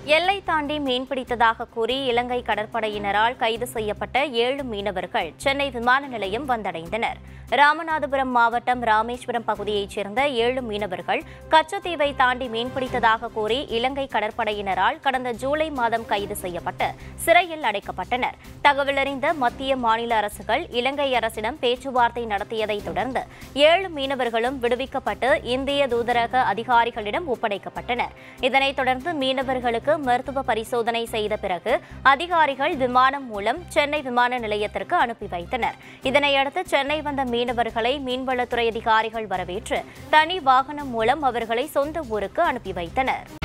எல்லை தாண்டி மீன்பிடித்ததாக கூறி இலங்கை கடற்படையினரால் கைது செய்யப்பட்ட ஏழு மீனவர்கள் சென்னை விமான நிலையம் வந்தடைந்தனர் ராமநாதபுரம் மாவட்டம் ராமேஸ்வரம் பகுதியைச் சேர்ந்த ஏழு மீனவர்கள் கச்சத்தீவை தாண்டி மீன்பிடித்ததாக கூறி இலங்கை கடற்படையினரால் கடந்த ஜூலை மாதம் கைது செய்யப்பட்டு சிறையில் அடைக்கப்பட்டனர் தகவலறிந்த மத்திய மாநில அரசுகள் இலங்கை அரசிடம் பேச்சுவார்த்தை நடத்தியதைத் தொடர்ந்து ஏழு மீனவர்களும் விடுவிக்கப்பட்டு இந்திய தூதரக அதிகாரிகளிடம் ஒப்படைக்கப்பட்டனர் இதனைத் தொடர்ந்து மீனவர்களுக்கு மருத்துவ பரிசோதனை செய்த பிறகு அதிகாரிகள் விமானம் மூலம் சென்னை விமான நிலையத்திற்கு அனுப்பி வைத்தனர் இதனையடுத்து சென்னை வந்த மீனவர்களை மீன்வளத்துறை அதிகாரிகள் வரவேற்று தனி வாகனம் மூலம் அவர்களை சொந்த ஊருக்கு அனுப்பி வைத்தனர்